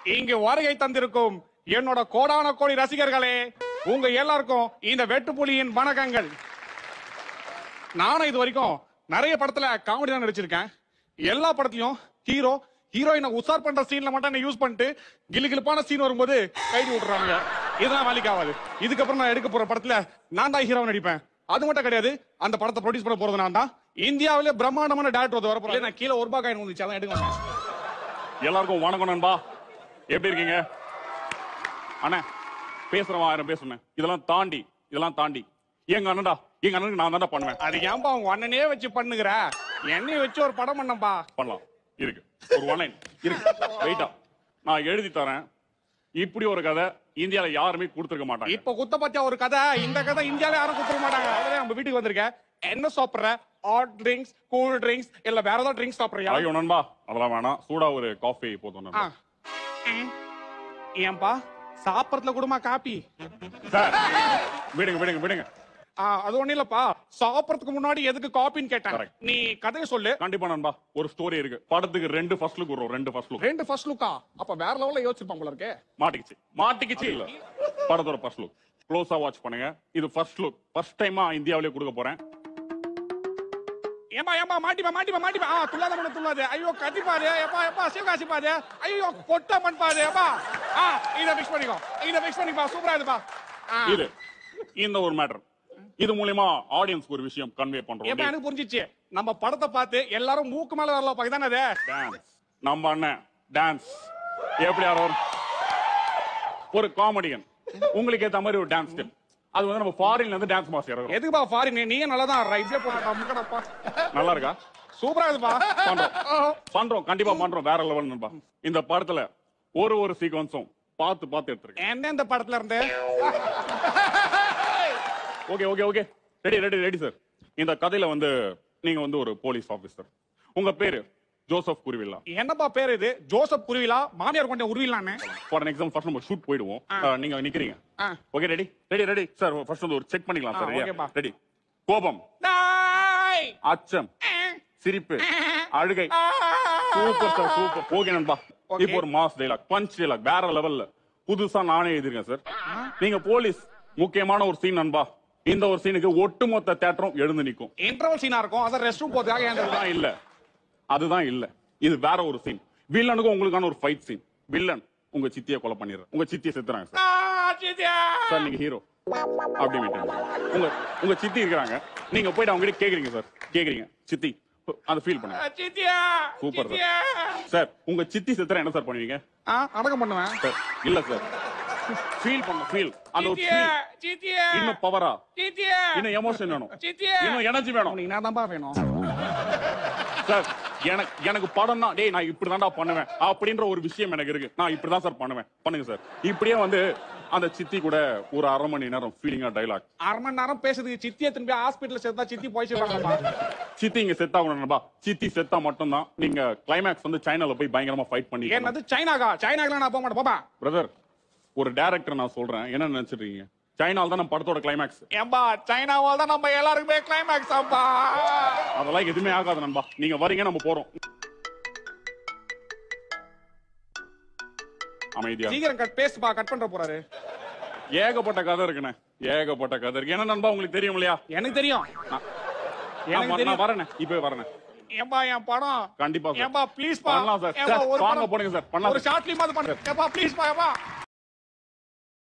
இங்கு வருகை தந்திருக்கும் என்னோட கோடான கோடி ரசிகர்களே உங்க எல்லாருக்கும் இந்த வெட்டுப்புலியின் வணக்கங்கள் நானும் இது வரைக்கும் நிறைய படத்துல காமெடி தான் நடிச்சிருக்கேன் எல்லா படத்தையும் ஹீரோ ஹீரோயினை உசார் பண்ற சீன்ல மட்டும் என்ன யூஸ் பண்ணிட்டு கிளு கிளுப்பான சீன் வரும்போது கைடி விட்டுறாங்க இதெல்லாம் வேலைக்கு ஆகாது இதுக்கப்புறம் நான் எடுக்க போற படத்துல நான் தான் ஹீரோ நடிப்பேன் அது மட்டும் கிடையாது அந்த படத்தை ப்ரொடியூஸ் பண்ண போறது நான் தான் இந்தியாவிலே பிரம்மாண்டமான டேரக்டர் வந்து வர போறேன் நான் கீழே ஒரு ரூபாய் காயின் வந்துச்சு அதான் எடுக்க மாட்டேன் எல்லாருக்கும் வணக்கம் நண்பா எப்படி இருக்கீங்க அண்ணே பேசுறவன் ஆயிரம் பேசுனேன் இதெல்லாம் தாண்டி இதெல்லாம் தாண்டி எங்க அண்ணன்டா எங்க அண்ணனுக்கு நான் தான்டா பண்ணுவேன் அது ஏன்பா உங்க அண்ணனே வச்சு பண்ணுகிற என்னையும் வச்சு ஒரு படம் பண்ணப்பா பண்ணலாம் இருக்கு ஒரு ஒன்லைன் இருக்கு வெயிட்டா நான் எழுதி தரேன் இப்படி ஒரு கதை இந்தியால யாருமே கொடுத்துருக்க மாட்டாங்க இப்ப குத்த பத்தியா ஒரு கதை இந்த கதை இந்தியாவில யாரும் குத்துக்க மாட்டாங்க அவ்வளவுதான் நம்ம வீட்டுக்கு வந்திருக்கேன் என்ன சாப்பிடுற ஹாட் ட்ரிங்க்ஸ் கூல் ட்ரிங்க்ஸ் இல்ல வேற ஏதாவது ட்ரிங்க்ஸ் சாப்பிடுறியா ஐயோ நண்பா அதெல்லாம் வேணாம் சூடா ஒரு காஃபி போதும் ஆ. நண்பா ம். ஏன்பா சாப்பிடறதுல கூடமா காப்பி சார் விடுங்க விடுங்க விடுங்க ஆ, அது ஒண்ணு இல்லப்பா சாப்பிடறதுக்கு முன்னாடி எதுக்கு காப்பின்னு கேட்டேன் Correct. நீ கதையை சொல்லு கண்டிப்பா நண்பா ஒரு ஸ்டோரி இருக்கு படத்துக்கு ரெண்டு ஃபர்ஸ்ட் லுக் வரும் ரெண்டு ஃபர்ஸ்ட் லுக் ரெண்டு ஃபர்ஸ்ட் லுக்கா அப்ப வேற லெவல்ல யோசிச்சிருப்பான் போல இருக்கே மாட்டிக்கிச்சு மாட்டிக்கிச்சு இல்ல படத்தோட ஃபர்ஸ்ட் லுக் க்ளோஸா வாட்ச் பண்ணுங்க இது ஃபர்ஸ்ட் லுக் ஃபர்ஸ்ட் டைமா இந்தியாவிலே கொடுக்க போறேன் ஏமா ஏமா மாட்டிப்பா மாட்டிப்பா மாட்டிப்பா ஆ துள்ளாத மண்ணு துள்ளாது ஐயோ கத்திப்பாது எப்பா எப்பா சிவகாசி பாது ஐயோ கொட்ட மண் பாது எப்பா ஆ இத மிக்ஸ் பண்ணிக்கோ இத மிக்ஸ் பண்ணிப்பா சூப்பரா இதுப்பா ஆ. இது இந்த ஒரு மேட்டர் இது மூலியமா ஆடியன்ஸ்க்கு ஒரு விஷயம் கன்வே ஏப்பா பண்றோம் எனக்கு புரிஞ்சிச்சு நம்ம படத்தை பார்த்து எல்லாரும் மூக்கு மேல வரல பாக்கி அது டான்ஸ் நம்ம அண்ணன் டான்ஸ் எப்படி யாரும் ஒரு காமெடியன் உங்களுக்கு ஏத்த மாதிரி ஒரு டான்ஸ் ஸ்டெப் அது வந்து நம்ம ஃபாரின்ல இருந்து டான்ஸ் மாஸ்டர் இறக்குறோம் எதுக்குப்பா ஃபாரின் நீயே நல்லா தான் ரைட்லயே போட்டா முக்கடப்பா நல்லா இருக்கா சூப்பரா இருக்குப்பா பண்றோம் பண்றோம் கண்டிப்பா பண்றோம் வேற லெவல் நண்பா இந்த படத்துல ஒரு ஒரு சீக்வன்ஸும் பார்த்து பார்த்து எடுத்திருக்கேன் எந்தெந்த படத்துல இருந்து okay okay okay ready ready ready sir இந்த கதையில வந்து நீங்க வந்து ஒரு போலீஸ் ஆபீசர் உங்க பேரு ஜோசப் குருவில்லா என்னப்பா பேர் இது ஜோசப் குருவிலா மாமியார் கொண்ட உருவிலான்னு ஃபார் எக்ஸாம்பிள் ஃபர்ஸ்ட் நம்ம ஷூட் போயிடுவோம் ஆ. அஹ், நீங்க நிக்கிறீங்க ஆ. Okay ready ready ready sir first வந்து ஒரு செக் பண்ணிக்கலாம் ஆ, ஓகேப்பா. சார் ரெடி கோபம் டாய் அச்சம் சிரிப்பு அழுகை ஆ. சூப்பர் சார் சூப்பர் ஓகே நண்பா Okay. இப்போ ஒரு மாஸ் டைலாக் பஞ்ச் டைலாக் வேற லெவல்ல புதுசா நானே எழுதிருக்கேன் சார் நீங்க போலீஸ் முக்கியமான ஒரு சீன் நண்பா இந்த ஒரு சீனுக்கு ஒட்டுமொத்த தேட்டரும் எழுந்து நிக்கும் இன்டர்வல் சீனா இருக்கும் அதான் ரெஸ்ட் ரூம் போறதுக்காக ஏன் அதுதான் இல்ல அதுதான் இல்ல இது வேற ஒரு சீன் வில்லனுக்கும் உங்களுக்கான ஒரு ஃபைட் சீன் வில்லன் உங்க சித்தியை கொலை பண்ணிடுறேன் உங்க சித்தியை செத்துறாங்க சார் சார் நீங்க ஹீரோ அப்படி விட்டுருங்க. உங்க உங்க சித்தி இருக்கிறாங்க நீங்க போயிட்டு அவங்க கிட்ட கேக்குறீங்க சார் கேக்குறீங்க சித்தி அந்த ஃபீல் பண்ணுங்க சித்தியா Super, sir. சித்தியா சார் உங்க சித்தி செத்துறா என்ன சார் பண்ணுவீங்க ஆ அடக்கம் பண்ணுவேன் சார் இல்ல சார் ஃபீல் பண்ண ஃபீல் அந்த ஒரு சித்தியா feel. சித்தியா இன்னும் பவரா சித்தியா இன்னும் எமோஷன் வேணும் சித்தியா இன்னும் எனர்ஜி வேணும் உனக்கு நான் தான்ப்பா வேணும் சார் எனக்கு எனக்கு படம் தான் டேய் நான் இப்படி தான்டா பண்ணுவேன் அப்படின்ற ஒரு விஷயம் எனக்கு இருக்கு நான் இப்படி தான் சார் பண்ணுவேன் பண்ணுங்க சார் இப்படியே வந்து அந்த சித்தி கூட ஒரு அரை மணி நேரம் ஃபீலிங்கா டைலாக் அரை மணி நேரம் பேசுறதுக்கு சித்தியை திரும்பி ஹாஸ்பிட்டல் சேர்த்தா சித்தி போயிடுச்சுப்பாங்கப்பா சித்தி இங்க செத்தாகணும்பா சித்தி செத்தா மட்டும்தான் நீங்க கிளைமேக்ஸ் வந்து சைனால போய் பயங்கரமா ஃபைட் பண்ணி என்னது சைனாக்கா சைனாக்கெல்லாம் நான் போக மாட்டேன் பாப்பா பிரதர் ஒரு டைரக்டர் நான் சொல்றேன் என்ன நினைச்சிருக்கீங்க சைனால தான் நம்ம படத்தோட கிளைமேக்ஸ் ஏம்பா சைனாவால் தான் நம்ம எல்லாருக்குமே கிளைமேக்ஸ் ஆப்பா அதெல்லாம் எதுவுமே ஆகாது நண்பா நீங்க வரீங்க நம்ம போறோம் அமைதியா சீக்கிரம் கட் பேசுப்பா கட் பண்ற போறாரு ஏகப்பட்ட கதை இருக்குண்ணே ஏகப்பட்ட கதை இருக்கு என்ன நண்பா உங்களுக்கு தெரியும் இல்லையா எனக்கு தெரியும் நான் எனக்கு வர- தெரியும் நான் வரேனே இப்பவே வரேனே ஏம்பா என் படம் கண்டிப்பா சார் ஏம்பா ப்ளீஸ் பா பண்ணலாம் சார் ஏம்பா சார் ஒரு வாங்க படம் போடுங்க சார் பண்ணலாம் ஒரு ஷார்ட் ஃபிலிம் அது பண்ணு ஏப்பா ப்ளீஸ் பா ஏப்பா